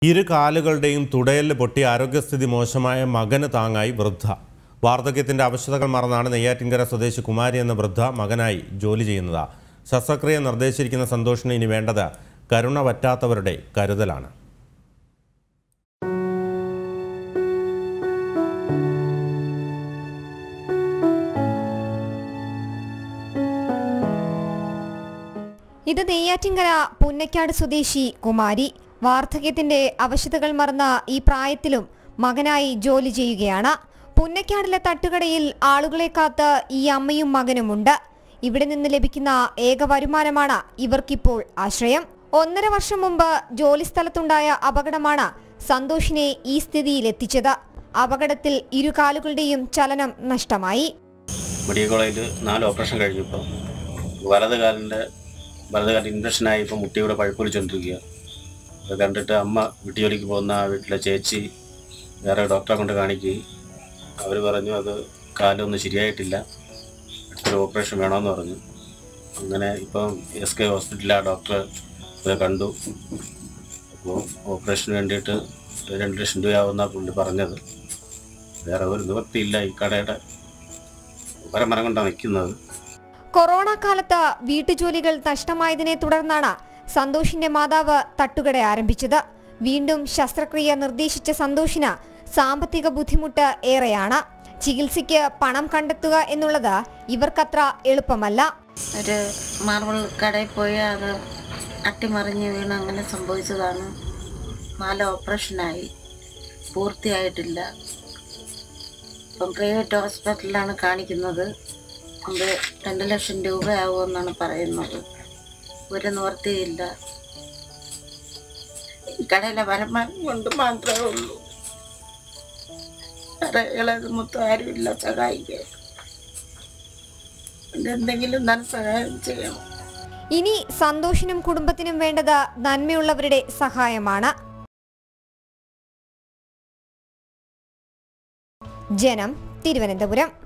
ഇരു കാലുകളുടെയും തുടയല് പൊട്ടി ആരോഗ്യസ്ഥിതി മോശമായ മകന് താങ്ങായി വൃദ്ധ വാർദ്ധക്യത്തിന്റെ അവശതകൾ മറന്നാണ് നെയ്യാറ്റിൻകര സ്വദേശി കുമാരി എന്ന വൃദ്ധ മകനായി ജോലി ചെയ്യുന്നത് ശസ്ത്രക്രിയ നിർദ്ദേശിച്ചിരിക്കുന്ന സന്തോഷിന് ഇനി വേണ്ടത് കരുണ പറ്റാത്തവരുടെ കരുതലാണ് ഇത് നെയ്യാറ്റിങ്കര പുന്നക്കാട് സ്വദേശി കുമാരി വാർദ്ധക്യത്തിന്റെ അവശതകൾ മറന്ന ഈ പ്രായത്തിലും മകനായി ജോലി ചെയ്യുകയാണ് പുന്നക്കാടിലെ തട്ടുകടയിൽ ആളുകളെ കാത്ത് ഈ അമ്മയും മകനുമുണ്ട് ഇവിടെ നിന്ന് ലഭിക്കുന്ന ഏക വരുമാനമാണ് ഇവർക്കിപ്പോൾ ആശ്രയം ഒന്നര വർഷം മുമ്പ് ജോലിസ്ഥലത്തുണ്ടായ അപകടമാണ് സന്തോഷിനെ ഈ സ്ഥിതിയിലെത്തിച്ചത് അപകടത്തിൽ ഇരുകാലുകളുടെയും ചലനം നഷ്ടമായി മെഡിക്കൽ കോളേജിൽ നാല് ഓപ്പറേഷൻ കഴിഞ്ഞപ്പോൾ വലത് കാലിൻ്റെ വലത് കാലിൽ ഇൻഫെക്ഷനായി ഇപ്പോൾ മുട്ടിയുടെ പഴുപ്പൊലിച്ചുകൊണ്ടിരിക്കുക അത് കണ്ടിട്ട് അമ്മ വീട്ടുജോലിക്ക് പോകുന്ന ആ വീട്ടിലെ ചേച്ചി വേറെ ഡോക്ടറെ കൊണ്ട് കാണിക്കുകയും അവർ പറഞ്ഞു അത് കാലൊന്നും ശരിയായിട്ടില്ല അടുത്തൊരു ഓപ്പറേഷൻ വേണമെന്ന് പറഞ്ഞു അങ്ങനെ ഇപ്പം എസ് കെ ഹോസ്പിറ്റലിൽ ആ ഡോക്ടറെ ഇവരെ കണ്ടു അപ്പോൾ ഓപ്പറേഷന് വേണ്ടിയിട്ട് രണ്ട് ലക്ഷം രൂപയാവുന്ന പുള്ളി പറഞ്ഞത് വേറെ ഒരു നിവൃത്തിയില്ല ഈ കടയുടെ പരമരം കൊണ്ടാണ് നിൽക്കുന്നത് കൊറോണ കാലത്ത് വീട്ടുജോലികൾ നഷ്ടമായതിനെ തുടർന്നാണ് സന്തോഷിന്റെ മാതാവ് തട്ടുകട ആരംഭിച്ചത് വീണ്ടും ശസ്ത്രക്രിയ നിർദ്ദേശിച്ച സന്തോഷിന് സാമ്പത്തിക ബുദ്ധിമുട്ട് ഏറെയാണ് ചികിത്സയ്ക്ക് പണം കണ്ടെത്തുക എന്നുള്ളത് ഇവർക്കത്ര എളുപ്പമല്ല ഒരു മാർബിൾ കടയിൽ പോയി അത് അട്ടിമറിഞ്ഞ് വീണ് അങ്ങനെ സംഭവിച്ചതാണ് നാല് ഓപ്പറേഷനായി പൂർത്തിയായിട്ടില്ല ഇപ്പം പ്രൈവറ്റ് ഹോസ്പിറ്റലിലാണ് കാണിക്കുന്നത് അത് രണ്ട് ലക്ഷം രൂപയാവുമെന്നാണ് പറയുന്നത് ഒരു നിവൃത്തിയില്ല ഈ കടയിലെ വരുമാനം കൊണ്ട് മാത്രമേ ഉള്ളൂ വേറെ ഇളയത് മൊത്തം ആരുമില്ല സഹായിക്കാൻ എന്തെങ്കിലും നല്ല സഹായം ചെയ്യണം ഇനി സന്തോഷിനും കുടുംബത്തിനും വേണ്ടത് നന്മയുള്ളവരുടെ സഹായമാണ് ജനം തിരുവനന്തപുരം